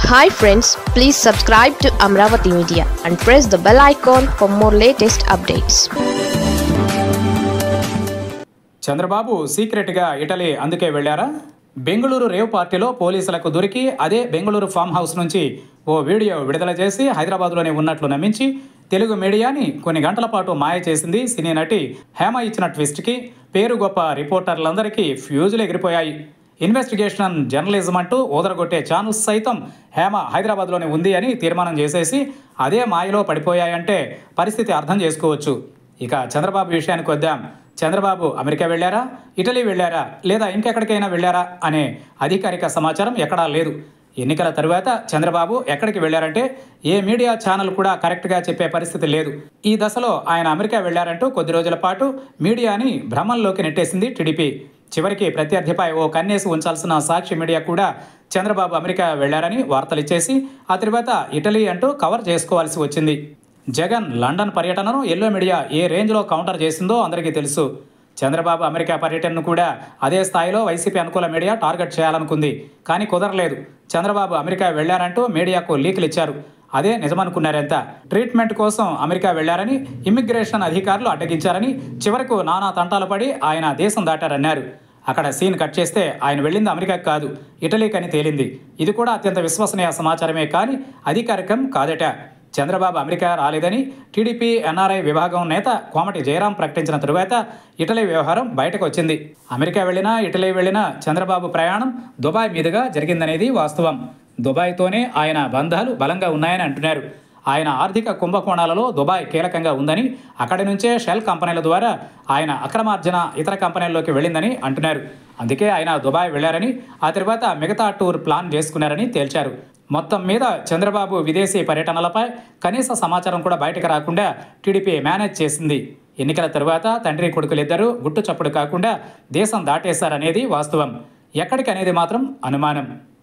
hi friends please subscribe to Amaravati media and press the bell icon for more latest updates Chandrababu సీక్రెట్గా Italy అందుకే వెళ్ళారా Bengaluru rave పార్టీలో పోలీసులకు దొరికి అదే బెంగళూరు ఫామ్ హౌస్ నుంచి ఓ వీడియో విడుదల చేసి హైదరాబాద్లోనే ఉన్నట్లు నమ్మించి తెలుగు మీడియాని కొన్ని గంటల పాటు మాయ చేసింది సినీ నటి హేమ ఇచ్చిన ట్విస్ట్కి పేరు గొప్ప రిపోర్టర్లందరికీ ఫ్యూజులు ఎగిరిపోయాయి ఇన్వెస్టిగేషన్ జర్నలిజం అంటూ ఓదరగొట్టే ఛానల్స్ సైతం హేమ హైదరాబాద్లోనే ఉంది అని తీర్మానం చేసేసి అదే మాయలో పడిపోయాయంటే పరిస్థితి అర్థం చేసుకోవచ్చు ఇక చంద్రబాబు విషయానికి వద్దాం చంద్రబాబు అమెరికా వెళ్ళారా ఇటలీ వెళ్ళారా లేదా ఇంకెక్కడికైనా వెళ్ళారా అనే అధికారిక సమాచారం ఎక్కడా లేదు ఎన్నికల తరువాత చంద్రబాబు ఎక్కడికి వెళ్ళారంటే ఏ మీడియా ఛానల్ కూడా కరెక్ట్గా చెప్పే పరిస్థితి లేదు ఈ దశలో ఆయన అమెరికా వెళ్ళారంటూ కొద్ది రోజుల పాటు మీడియాని భ్రమంలోకి నెట్టేసింది టీడీపీ చివరికి ప్రత్యర్థిపై ఓ కన్నేసి ఉంచాల్సిన సాక్షి మీడియా కూడా చంద్రబాబు అమెరికా వెళ్లారని వార్తలు ఇచ్చేసి ఆ తర్వాత ఇటలీ అంటూ కవర్ చేసుకోవాల్సి వచ్చింది జగన్ లండన్ పర్యటనను ఎల్లో మీడియా ఏ రేంజ్లో కౌంటర్ చేసిందో అందరికీ తెలుసు చంద్రబాబు అమెరికా పర్యటనను కూడా అదే స్థాయిలో వైసీపీ అనుకూల మీడియా టార్గెట్ చేయాలనుకుంది కానీ కుదరలేదు చంద్రబాబు అమెరికా వెళ్లారంటూ మీడియాకు లీకులు ఇచ్చారు అదే నిజమనుకున్నారెంత ట్రీట్మెంట్ కోసం అమెరికా వెళ్లారని ఇమ్మిగ్రేషన్ అధికారులు అడ్డగించారని చివరకు నానా తంటాలు పడి ఆయన దేశం దాటారన్నారు అక్కడ సీన్ కట్ చేస్తే ఆయన వెళ్ళింది అమెరికా కాదు ఇటలీకి అని తేలింది ఇది కూడా అత్యంత విశ్వసనీయ సమాచారమే కానీ అధికారికం కాదట చంద్రబాబు అమెరికా రాలేదని టీడీపీ ఎన్ఆర్ఐ విభాగం నేత కోమటి జయరాం ప్రకటించిన తరువాత ఇటలీ వ్యవహారం బయటకు వచ్చింది అమెరికా వెళ్ళినా ఇటలీ వెళ్ళినా చంద్రబాబు ప్రయాణం దుబాయ్ మీదుగా జరిగిందనేది వాస్తవం దుబాయ్తోనే ఆయన బంధాలు బలంగా ఉన్నాయని అంటున్నారు ఆయన ఆర్థిక కుంభకోణాలలో దుబాయ్ కీలకంగా ఉందని అక్కడి నుంచే షెల్ కంపెనీల ద్వారా ఆయన అక్రమార్జన ఇతర కంపెనీల్లోకి వెళ్ళిందని అంటున్నారు అందుకే ఆయన దుబాయ్ వెళ్లారని ఆ తర్వాత మిగతా టూర్ ప్లాన్ చేసుకున్నారని తేల్చారు మొత్తం మీద చంద్రబాబు విదేశీ పర్యటనలపై కనీస సమాచారం కూడా బయటకు రాకుండా టీడీపీ మేనేజ్ చేసింది ఎన్నికల తరువాత తండ్రి కొడుకులిద్దరూ గుట్టు చప్పుడు కాకుండా దేశం దాటేశారనేది వాస్తవం ఎక్కడికి అనేది మాత్రం అనుమానం